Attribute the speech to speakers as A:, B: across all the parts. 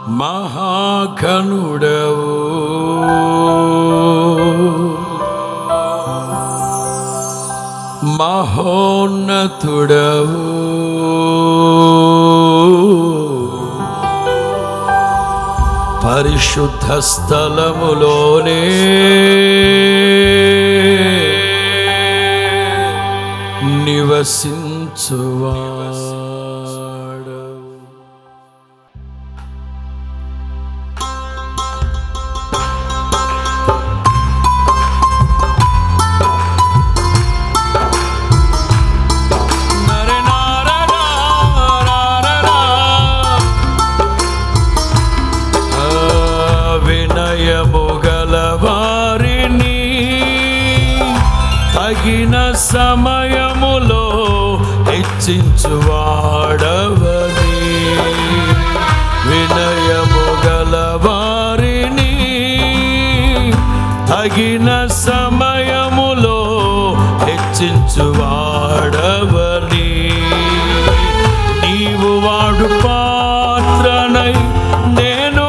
A: మహాకనుడవు మహోన్నతుడవు పరిశుద్ధ స్థలములోనే నివసించువాడవు నరే నారరా, రారరా. ఆ, వినయము గల వారిని తగిన సమయములో హెచ్చించువాడవని వినయము గల వారిని తగిన సమయములో హెచ్చించువాడవని నీవు వాడు పాత్రనై నేను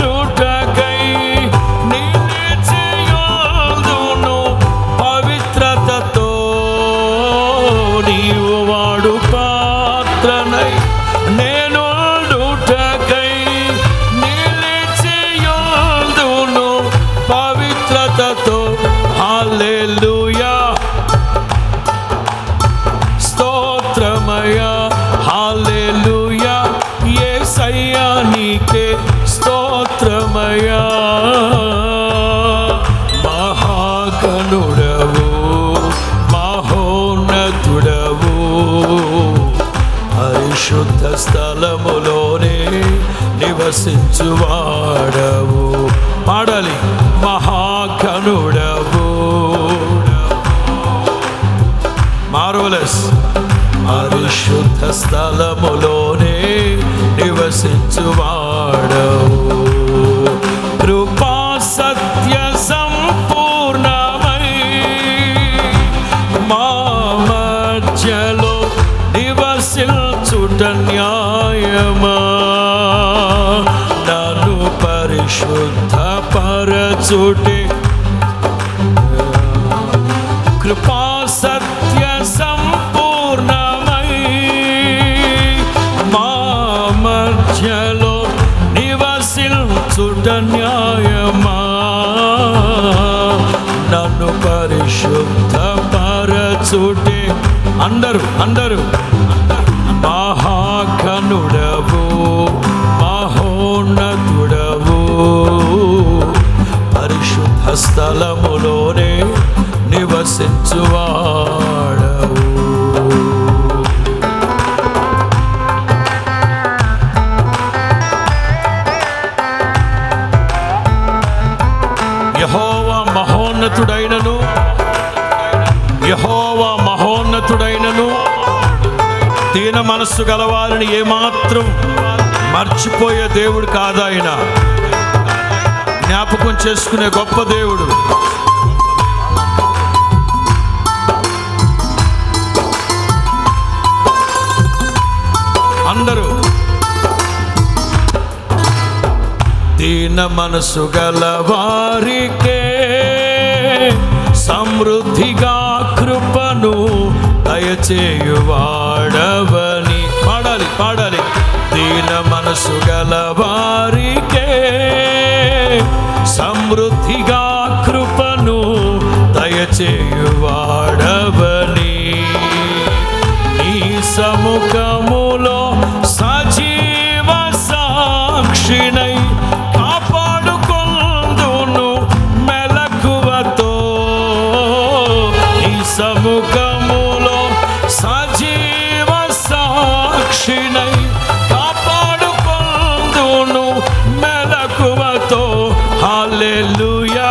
A: చేయదును పవిత్రతతో నీవు వాడు పాత్రనై నేను నిలిచియోదును పవిత్రతతో హల్లెలూయా స్తోత్రమయ హాలెలూయ యేసయ్యా నీకే స్తోత్రమయ మహాకనుడవు మహోన్నతుడవు పరిశుద్ధ స్థలములోనే నివసించువాడవు పాడాలి మహాకనుడవు మార్వలస్ పరిశుద్ధ స్థలములోనే నివసించువాడవు కృపా సత్య సంపూర్ణమై మా మధ్యలో నివసించుట న్యాయమా నన్ను పరిశుద్ధ పరచుటే కృపా సత్య సంపూర్ణమై మా మధ్యలో నివసించుట న్యాయమా నన్ను పరిశుద్ధ పరచుటే అందరూ అందరూ మహాకనుడవు మహోన్నతుడవు పరిశుద్ధ స్థలములోనే నివసించువాడవు యహోవా మహోన్నతుడైనను యహోవా మహోన్నతుడైనను దీన మనస్సు గలవారిని ఏమాత్రం మర్చిపోయే దేవుడు కాదాయన జ్ఞాపకం చేసుకునే గొప్ప దేవుడు అందరూ దీన మనసు గల వారికే సమృద్ధిగా కృపను దయచేయువాడవని పాడాలి పాడాలి దీన మనసు గల వారికే సమృద్ధిగా కృపను దయచేయువాడవని నీ సముఖములో సజీవ సాక్షినై కాపాడుకొందును మెలకువతో నీ సముఖములో సజీవ సాక్షినై కాపాడుకొందును మెలకువతో హల్లెలూయా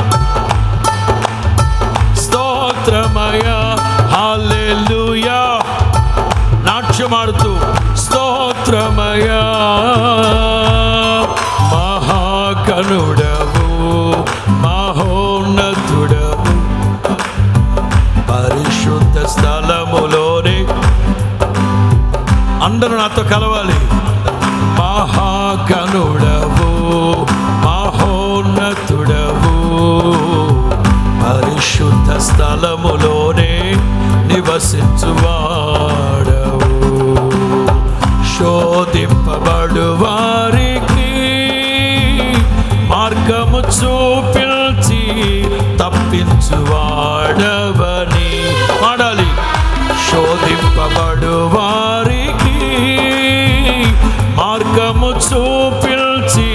A: స్తోత్రమయ హల్లెలూయా నాట్యమాడుతూ స్తోత్రమయ మహాకనుడవు మహోన్నతుడవు పరిశుద్ధ స్థలములోనే అందరూ నాతో కలవాలి మా మహాగణుడవు మహోన్నతుడవు పరిశుద్ధ స్థలములోనే నివసించువాడవు శోధింపబడు వారికి మార్గము చూపించి తప్పించువాడవని పాడాలి శోధింపబడు వారికి మార్గము చూపించి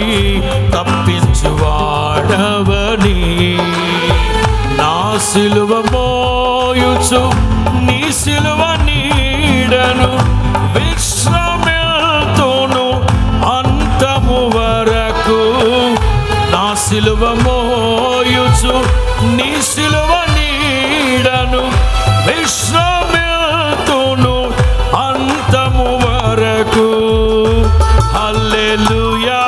A: తప్పించువాడవని నా సిలువ మోయుచు నీ సిలువ నీడను విశ్రమిల్తును అంతము వరకు నా సిలువ మోయుచు నీ సిలువ నీడను విశ్రమిల్తును అంతము వరకు హల్లెలూయా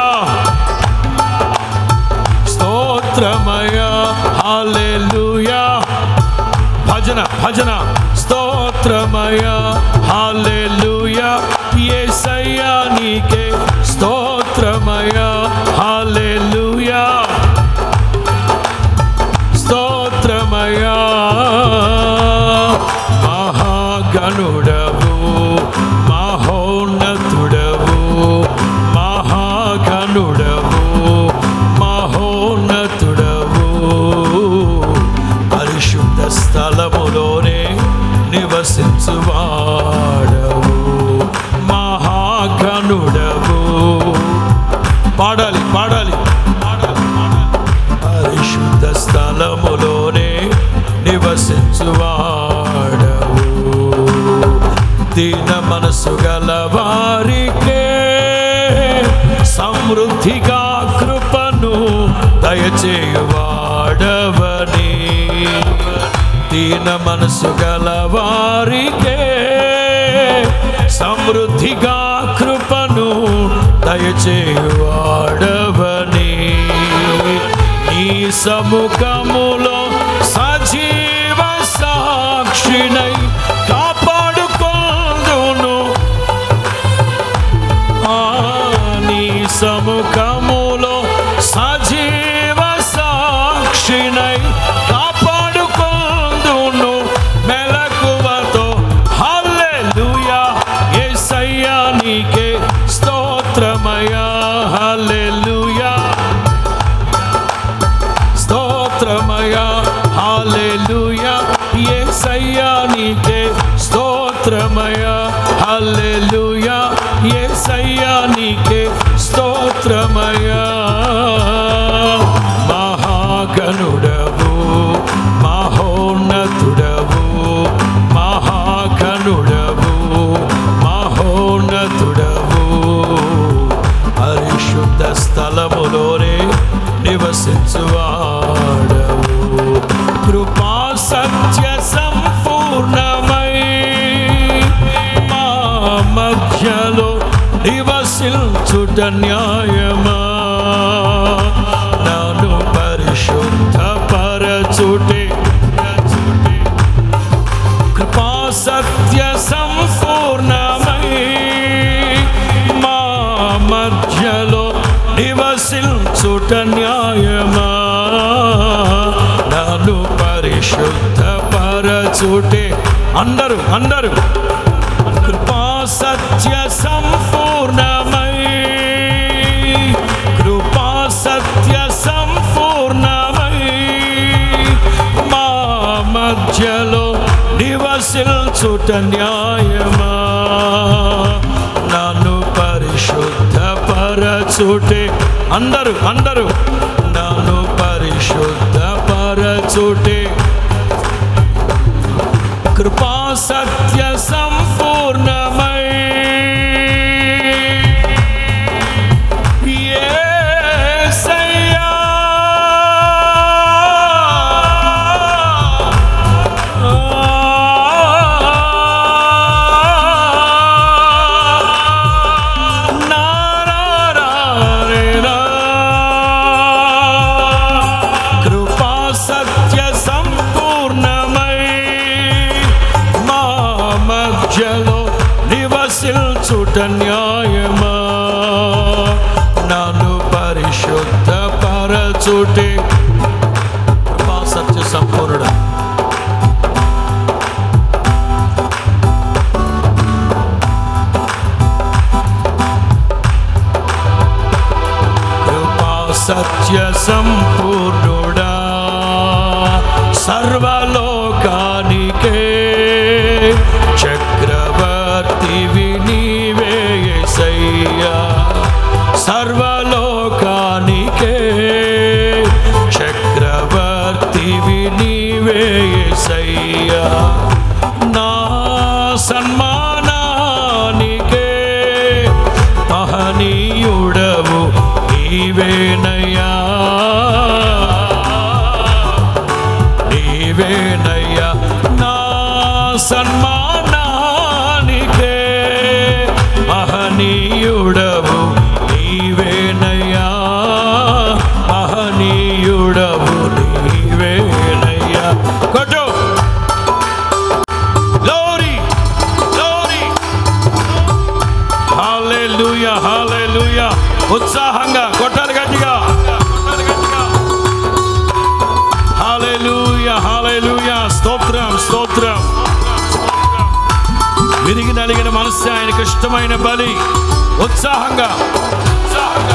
A: స్తోత్రమయ హల్లెలూయా భజన భజన స్తోత్రమయ హల్లెలూయా యేసయ్యా నీకే స్తోత్రమయ హల్లెలూయా స్తోత్రమయ మహాగణుడవు మహోన్నతుడవు మహాగణుడవు మహోన్నతుడవు పరిశుద్ధ స్థలములోనే నివసించువాడవు మహాగణుడవు పాడాలి పాడాలి పాడాలి పాడాలి పరిశుద్ధ స్థలములోనే నివసించువాడవు దీన మనసు గల వారికే సమృద్ధిగా కృపను దయచేయువాడవని దీన మనసు గల వారికే సమృద్ధిగా కృపను దయచేయువాడవని నీ సముఖములో సజీవ సాక్షినై కాపాడుకోదును ఆ నీ సముఖములో సజీవ సాక్షినై కాపాడుకోదును మెలకువతో హల్లెలూయా యేసయ్యా నీకే స్తోత్రమయా హల్లెలూయా స్తోత్రమయా హల్లెలూయా యేసయ్యా నీకే స్తోత్రమయా హల్లెలూయా యేసయ్యా నీకే స్తోత్రమయా మహాగణుడవు మహోన్నతుడవు మహాగణుడవు మహోన్నతుడవు పరిశుద్ధ స్థలములోనే నివసించువాడవు కృపా సత్య సంపూర్ణమై మా మధ్యలో నివసించుట న్యాయమా నన్ను పరిశుద్ధ పరచుటే కృపా సత్య సంపూర్ణమై మా మధ్యలో నివసించుట న్యాయమా నన్ను పరిశుద్ధ పరచుటే అందరూ అందరూ కృపా సత్య సంపూర్ణమై కృపా సత్య సంపూర్ణమై మా మధ్యలో నివసించుట న్యాయమా నన్ను పరిశుద్ధ పరచుటే అందరూ అందరూ నన్ను పరిశుద్ధ పరచుటే కృపా సత్య సంపూర్ణమై యేసయ్యా. నా రా రా రే రా. కృపా సత్య సంపూర్ణమై మా మధ్యలో పరచుటే కృపా సత్య సంపూర్ణుడు కృపా సత్య సంపూర్ణుడా సర్వలోకానికే చక్రవర్తి నీవే యేసయ్యా సర్వలోకానికే చక్రవర్తి నీవే యేసయ్యా నా సన్మానానికే మహనీయుడవు నీవేనయ్యా నీవేనయ్యా నా సన్మానానికే మహనీయుడవు నీవేనయ్యా మహనీయుడవు నీవేనయ్యా కొట్టు Glory, glory. Hallelujah, hallelujah. ఉత్సాహంగా కొట్టాలి గట్టిగా హాలెలూయా హాలెలూయా స్తోత్రం స్తోత్రం విరిగి నలిగిన మనస్సు ఆయనకు ఇష్టమైన బలి ఉత్సాహంగా ఉత్సాహంగా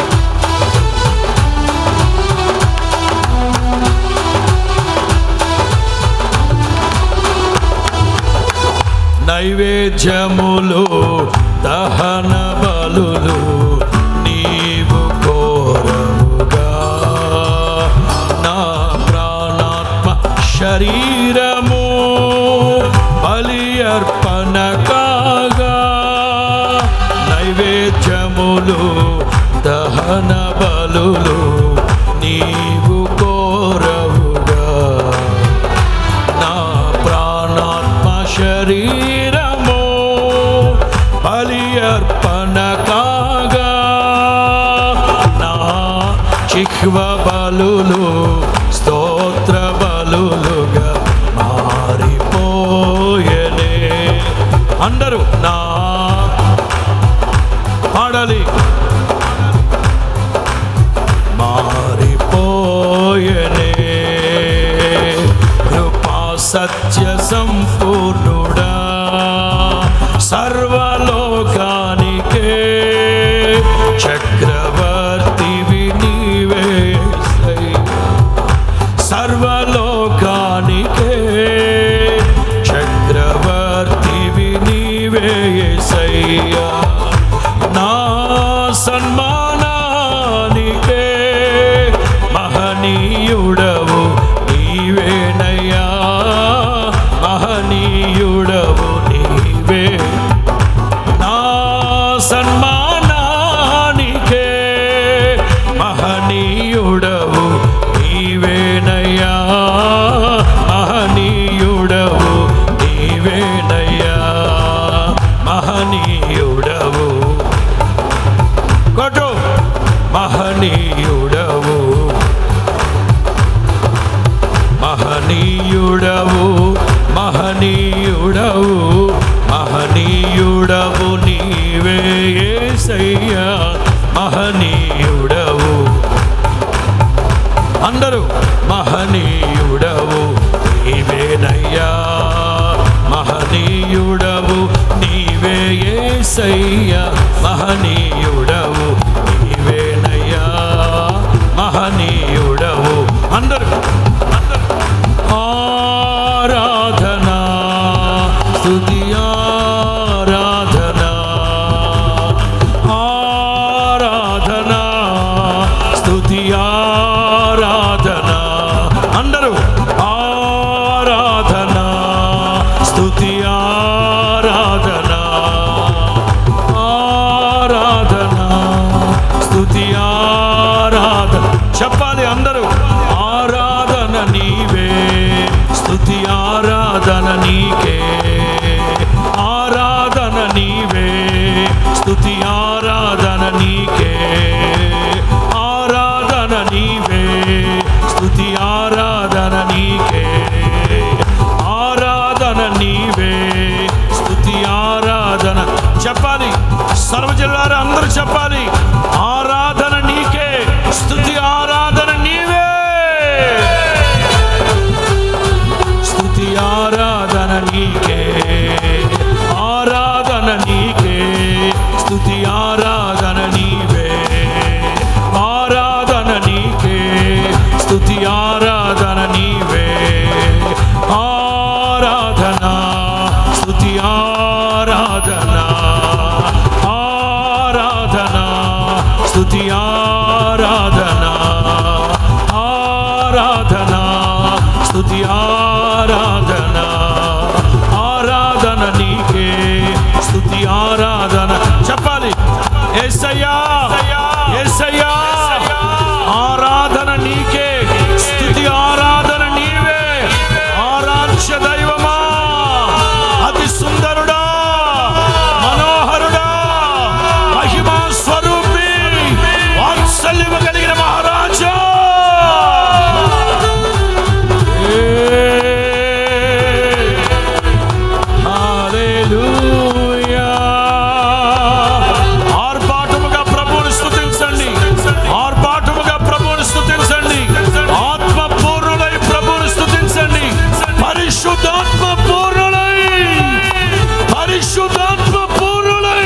A: నైవేద్యములు దహన బలులు నీవు కోరవుగా నా ప్రాణాత్మ శరీరము బలి అర్పణ కాగా నైవేద్యములు దహన బలులు నీవు కోరవుగా నా ప్రాణాత్మ శరీరము బలి అర్పణ కాగా నా చిహ్వ బలులు స్తోత్ర బలులుగా మారిపోయనే అందరూ నా పాడాలి మారిపోయనే కృపా సత్య సంపూర్ణుడా సర్వలోకానికే చక్రవర్తి నీవే సర్వలోకానికే చక్రవర్తి నీవే సయ్యా నా సన్మానానికే మహనీయుడవు నీవేనయ్యా మహనీయుడవు నీవే నా సన్మానానికే మహనీయుడవు నీవేనయ్యా మహనీయుడవు నీవేనయ్యా మహనీయుడవు కొట్టు మహనీయుడవు మహనీయుడవు మహనీయుడవు మహనీయుడవు నీవే యేసయ్యా మహనీయుడవు అందరూ మహనీయుడవు నీవేనయ్యా మహనీయుడవు నీవే యేసయ్యా మహనీయుడవు నీవేనయ్యా మహనీయుడవు అందరూ అందరూ ఆరాధనా స్తుతి ఆరాధనా ఆరాధనా స్తుతి ఆరాధనా అందరూ ఆరాధనా స్తుతి ఆరాధనా ఆరాధనా స్తుతి ఆరాధన చెప్పాలి అందరూ ఆరాధన నీవే స్తుతి ఆరాధన నీకే ఆరాధన నీవే స్తుతి ఆరాధన నీకే ఆరాధన నీవే స్తుతి ఆరాధన నీకే ఆరాధన నీవే స్తుతి ఆరాధన చెప్పాలి సర్వజిల్లారు అందరూ చెప్పాలి ఆరాధన నీకే స్తుతి ఆరాధన నీవే స్తుతి ఆరాధన నీవే ఆరాధన నీకే స్తుతి ఆరాధన నీవే ఆరాధన స్తుతి ఆరాధన ఆరాధన స్తుతి ఆరాధన ఆరాధన స్తుతి ఆరాధన ఆరాధన నీకే స్తుతి ఆరాధన చెప్పాలి ఏసయ్యా ఏసయ్యా ఆరాధన నీకే స్తుతి ఆరాధన నీవే ఆరాధ్య దైవమా అతి సుందరుడా మనోహరుడా మహిమా స్వరూపి వాత్సల్యము కలిగిన మహారాజా హల్లెలూయా ఆర్భాటముగా ప్రభువుని స్తుతించండి ఆర్భాటముగా ప్రభువుని స్తుతించండి ఆత్మ పూర్ణులై ప్రభువుని స్తుతించండి పరిశుద్ధాత్మ పూర్ణులై పరిశుద్ధాత్మ పూర్ణులై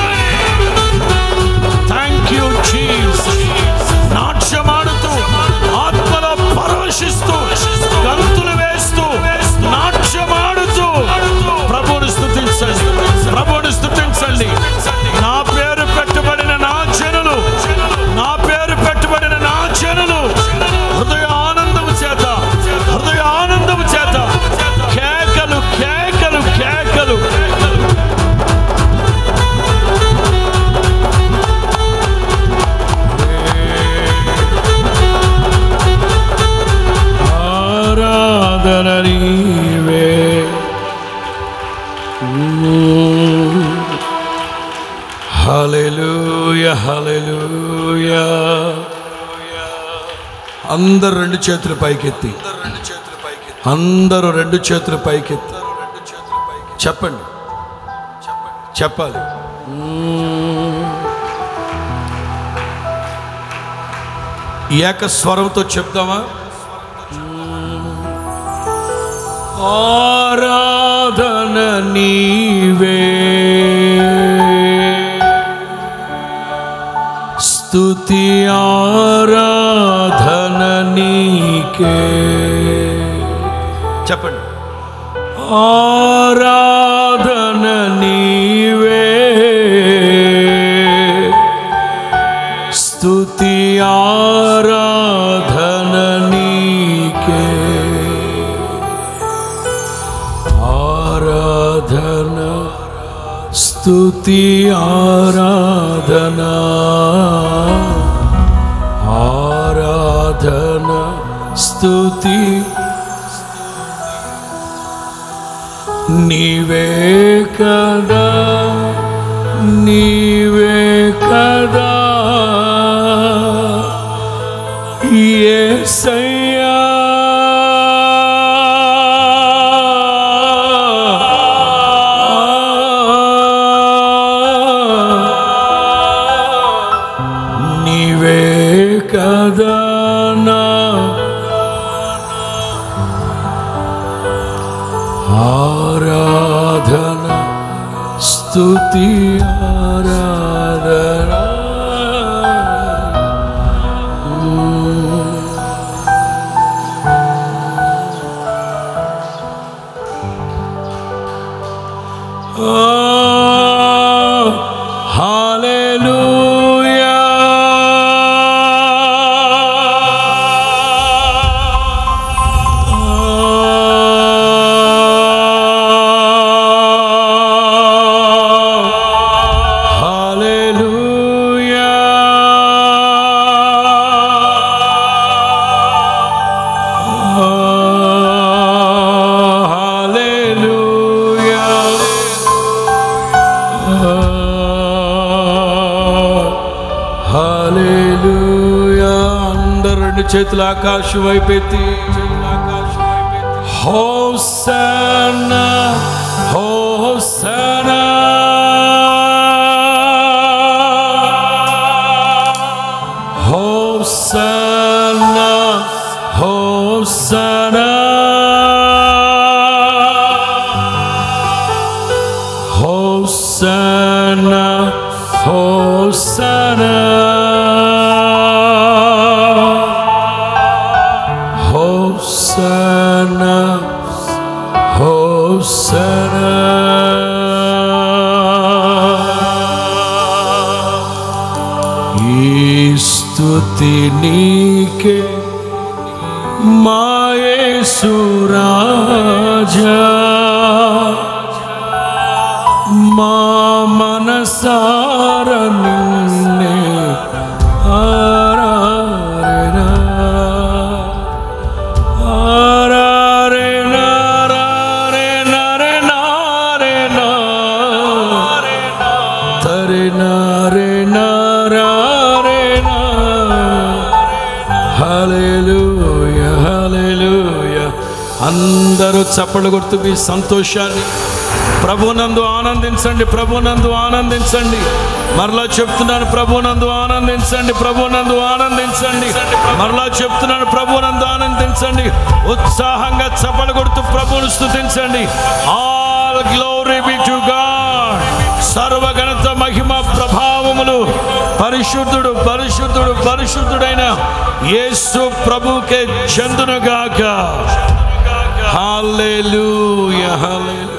A: థ్యాంక్ యూ జీసస్ నాట్యమాడుతూ ఆత్మలో పరవశిస్తూ గంతులు వేస్తూ నాట్యమాడుతూ ప్రభువుని స్తుతించండి ప్రభువుని స్తుతించండి నా పేరు పెట్టబడిన నా జనులు నా పేరు పెట్టబడిన నా జనులు హృదయ ఆనందము చేత హృదయ ఆనందము చేత కేకలు కేకలు కేకలు ఆరాధన నీవే హల్లెలూయ హల్లెలూయ అందరు రెండు చేతులు పైకెత్తి అందరూ రెండు చేతులు పైకెత్తి చెప్పండి చెప్పాలి ఏక స్వరంతో చెప్దామా ఆరాధన నీవే స్తుతి ఆరాధన నీకే చెప్పండి ఆరాధన నీవే స్తుతి ఆరాధన నీకే ఆరాధన స్తుతి ఆరాధన ఆరాధన స్తుతి నీవే కదా నీవే కదా యేసయ్యా నీవే కదా నా ఆరాధన స్తుతి ఆరాధన హల్లెలూయా అందరూ రెండు చేతులు ఆకాశం వైపెత్తి హోసనా హోసనా హోసనా హోసనా హోసనా హోసనా హోసనా హోసనా ఈ స్తుతి నీకే మాయేసు రాజా మా మనసార నిన్నే ఆరారెనా ఆరారెనా రారెనా రెనా రెనా తరెనా రెనా రారెనా హల్లెలూయా హల్లెలూయా అందరూ చప్పలు కొడుతూ మీ సంతోషాన్ని ప్రభునందు ఆనందించండి ప్రభునందు ఆనందించండి మరలా చెప్తున్నాను ప్రభునందు ఆనందించండి ప్రభునందు ఆనందించండి మరలా చెప్తున్నాను ప్రభునందు ఆనందించండి ఉత్సాహంగా చప్పలు కొడుతూ ప్రభువును స్తుతించండి all glory be to God సర్వగణత మహిమ ప్రభావములు పరిశుద్ధుడు పరిశుద్ధుడు పరిశుద్ధుడైన యేసు ప్రభుకే చెందునుగాక హల్లెలూయా హల్లెలూయా